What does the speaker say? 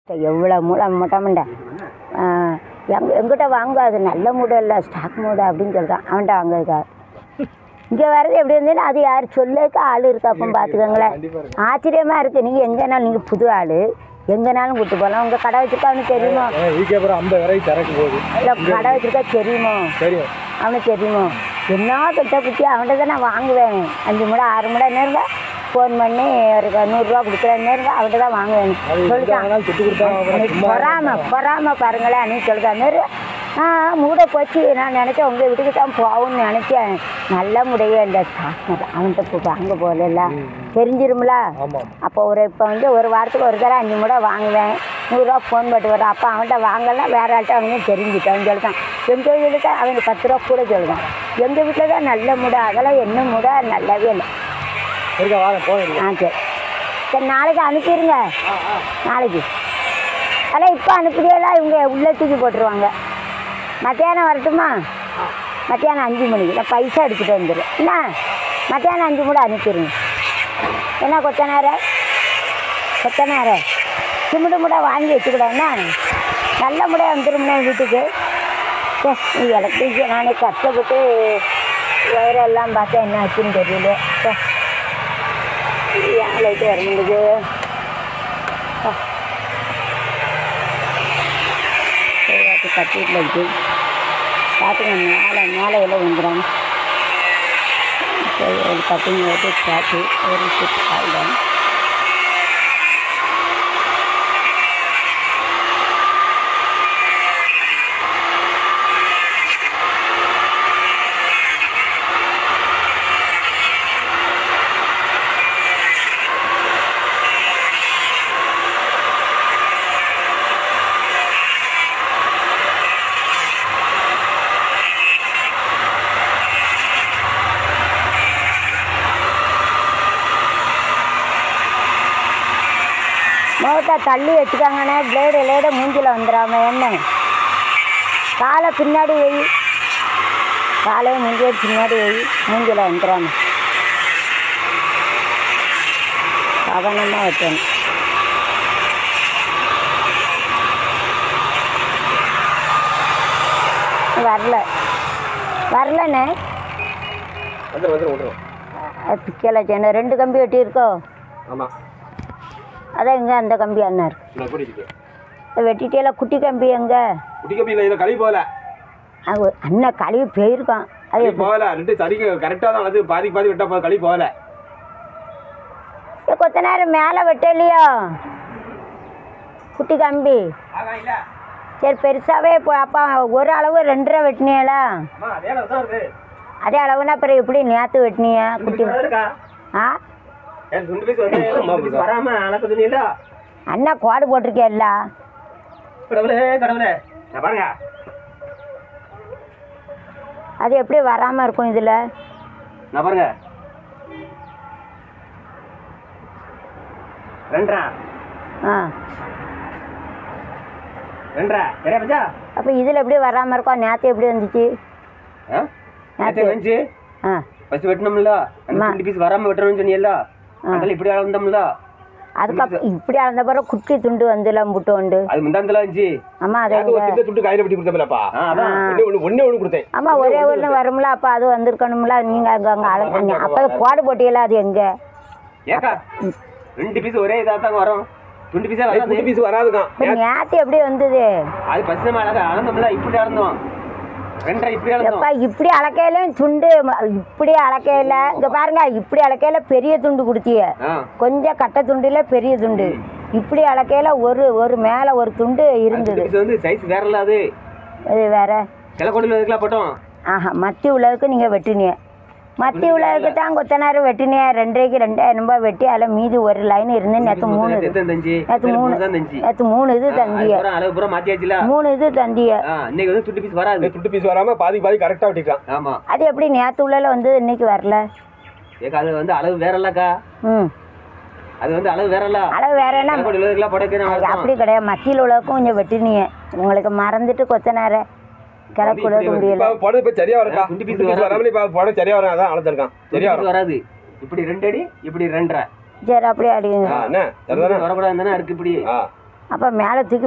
எவ்வளோ மூடை மொட்டமண்டை எங் எங்கிட்ட வாங்க அது நல்ல மூடை இல்லை ஸ்டாக் மூடை அப்படின்னு சொல்கிறான் அவன்கிட்ட வாங்குறதுக்கா இங்கே வர்றது எப்படி இருந்ததுன்னா அது யார் சொல்லக்கு ஆள் இருக்கா அப்போ பார்த்துக்கோங்களேன் ஆச்சரியமாக இருக்குது நீங்கள் எங்கேனாலும் நீங்கள் புது ஆள் எங்கேனாலும் கூட்டு போகலாம் உங்கள் கடை வச்சுருக்கா அவனுக்கு தெரியுமோ ஈகே அப்புறம் ஐம்பது வரைக்கும் திறக்க போகுது இல்லை கடை வச்சுருக்கா தெரியுமோ தெரியும் அவனுக்கு தெரியுமோ என்ன கிட்ட குட்டி அவன்கிட்ட தான் நான் வாங்குவேன் அஞ்சு முடை ஆறு முடை நேருங்க ஃபோன் பண்ணி ஒரு நூறுரூவா கொடுக்குறேன் நேருங்க அவன்கிட்ட தான் வாங்குவேன் அது எங்க சொல்லிட்டான் வேணாலும் துட்டு கொடுத்தா அப்புறம் எனக்கு சும்மா பொறாம பொறாம பாருங்களேன் நீ சொல்லுற மாரி ஆ மூடை போச்சு நான் நினச்சேன் உங்கள் வீட்டுக்கு தான் போகணும்னு நினச்சேன் நல்ல முடையே இந்த ஸ்டாக் அவன்கிட்ட இப்போ வாங்க போகல தெரிஞ்சிரும்ல ஆமாம் அப்போ ஒரு இப்போ வந்து ஒரு வாரத்துக்கு ஒரு தடவை அஞ்சு முடை வாங்குவேன் நூறுரூவா ஃபோன் பண்ணிட்டு வரேன் அப்போ அவன்கிட்ட வாங்கலாம் வேற ஆள்கிட்ட அவங்க தெரிஞ்சுட்டான் சொல்லிட்டான் எங்கள் வீட்டுக்கு அவனுக்கு பத்து ரூபா கூட சொல்லுவான் எங்கள் வீட்டில் தான் நல்ல முடை அதெல்லாம் என்ன முடை நல்லாவே இல்லை இருக்கா வாங்க போனீங்க ஆ சரி சரி நாளைக்கு அனுப்பிடுங்க நாளைக்கு அதெல்லாம் இப்போ அனுப்புறீங்களா இவங்க உள்ளே தூக்கி போட்டுருவாங்க மத்தியானம் வரட்டுமா மத்தியானம் அஞ்சு மணிக்கு நான் பைசா எடுத்துகிட்டு வந்துடுறேன் என்ன மத்தியானம் அஞ்சு கூட அனுப்பிடுங்க என்ன கொத்தனார கொத்தனார சிமிடு முடை வாங்கி வச்சுக்கிட என்ன நல்ல முடை வந்துடும்ண்ணே வீட்டுக்கு சே, நீ எலக்ட்ரிஷியன் நானே கஷ்டப்பட்டு வயரெல்லாம் பார்த்தா என்ன ஆச்சுன்னு தெரியல சே. ஏன் லைட்டு வர முடியுது அது கட்டிட்டு இருக்கு பார்த்துங்க மேலே மேலே எல்லாம் வந்துடும் சரி ஒரு கட்டிங் போட்டு காட்டு ஒரு சிப் ஆகிடும் முகத்தை தள்ளி வச்சுக்காங்கண்ணே பிளேடு லேடு மூஞ்சில் வந்துடாம என்ன காலை பின்னாடி வை காலையை மூஞ்சியை பின்னாடி வை மூஞ்சில் வந்துடாம கவனமாக வைக்கணும் வரல வரலண்ணே வந்து வந்து விட்டுருவோம் பிக்கலை செய்யணும் ரெண்டு கம்பி வெட்டி இருக்கோ ஆமாம் அதான் எங்கே அந்த கம்பி அண்ணா இருக்கு நான் கூட்டிட்டு வெட்டிட்டேல குட்டி கம்பி எங்கே குட்டி கம்பியில் இதில் கழுவி போகல அது அண்ணன் கழுவி போயிருக்கான் அது கழுவி போகல ரெண்டு சரிக்கு கரெக்டாக தான் வந்து பாதி பாதி விட்டா போதும் கழுவி போகல ஏ, கொஞ்ச நேரம் மேலே வெட்டலையோ குட்டி கம்பி சரி பெருசாகவே இப்போ அப்பா ஒரு அளவு ரெண்டரை வெட்டினியலா அம்மா அதே அளவு தான் இருக்கு அதே அளவுனா அப்புறம் எப்படி நேற்று வெட்டினிய குட்டி இருக்கா ஆ என் துண்டு பீஸ் வந்து வராம அளக்கு துணியில அண்ணா கோடு போட்டிருக்கேல்ல கடவுளே கடவுளே நான் பாருங்க அது எப்படி வராமல் இருக்கும் இதில் நான் பாருங்க ரெண்டரா ஆ ரெண்டரா சரியா பச்சா அப்போ இதில் எப்படி வராமல் இருக்கும் நேற்று எப்படி வந்துச்சு நேற்று வந்துச்சு ஆ ஃபர்ஸ்ட் வெட்டணும்ல அந்த அம்மா. ரெண்டு பீஸ் வராம வெட்டணும்னு சொன்னீங்கல்ல அதெல்லாம் இப்படி அளந்தோம்ல அதுக்கப்புறம் இப்படி அளந்த பிறகு குட்டி துண்டு வந்துலாம் புட்டு உண்டு அது முந்தாந்தல இருந்துச்சு ஆமாம் அதை அது ஒரு சின்ன துண்டு கையில பிடி கொடுத்தப்பலப்பா அதான் ஒண்ணே ஒண்ணு ஒண்ணே ஒண்ணு கொடுத்தேன் ஆமாம் ஒரே ஒன்று வரும்ல அப்போ அது வந்திருக்கணும்ல நீங்கள் அங்கே அங்கே அழகாங்க அப்போ கோடு போட்டியல அது எங்கே ஏக்கா ரெண்டு பீஸ் ஒரே இதாக தாங்க வரும் ரெண்டு பீஸா வராது குட்டி பீஸ் வராதுக்கான் இப்போ நேற்று எப்படி வந்தது அது ஃபர்ஸ்ட் நம்ம அழகா அளந்தோம்ல இப்படி அளந்தோம் ரெண்டரை இப்படி அளந்தோம் எப்பா இப்படி அளக்கையில துண்டு ம- இப்படி அளக்கையில இங்கே பாருங்க இப்படி அளக்கையில பெரிய துண்டு கொடுத்திய ஆ கொஞ்சம் கட்டை துண்டுல பெரிய துண்டு இப்படி அளக்கையில ஒரு ஒரு மேலே ஒரு துண்டு இருந்தது பீஸ் வந்து சைஸ் வேற இல்ல அது இது வேற கிழக்கொடியில் இதுக்கெல்லாம் போட்டோம் ஆஹா மத்தி உலகுக்கு நீங்கள் வெட்டினிய மத்தி உலகுக்கு தான் கொத்த நேரம் வெட்டினிய ரெண்டரைக்கு ரெண்டாயிரம் ரூபாய் வெட்டி அதில் மீதி ஒரு லைன் இருந்து நேற்று மூணு இது எத்தனை தஞ்சி நேற்று மூணு தான் தஞ்சி நேற்று மூணு இது தந்திய அளவு பூரா மாத்தியாச்சுல மூணு இது தந்திய ஆ இன்னைக்கு வந்து துண்டு பீஸ் வராது துட்டு பீஸ் வராம பாதி பாதி கரெக்டா வெட்டிட்டான் ஆமா அது எப்படி நேற்று உள்ளல வந்து இன்னைக்கு வரல ஏக்கா அது வந்து அளவு வேற இல்லக்கா ம் அது வந்து அளவு வேற இல்ல அளவு வேறனா கிழக்கொடியில் இதுக்கெல்லாம் போட அது அப்படி கிடையாது மத்தியில் உலகம் கொஞ்சம் வெட்டினிய உங்களுக்கு மறந்துட்டு கொத்த நேரம் கிழக்கு உலக முடியல இப்ப போடுறது இப்ப சரியா வரும்க்கா துண்டு துண்டு piece பீஸ் வராது. வராமலே இப்ப போட சரியா வரும் அதான் அளந்திருக்கான் சரியா வரும் வராது இப்படி ரெண்டு அடி இப்படி ரெண்டரை சரி அப்படியே அடிங்க ஆ என்ன சரிதானே வரக்கூடாது தானே இருக்கு இப்படி ஆ அப்போ மேலே தூக்கி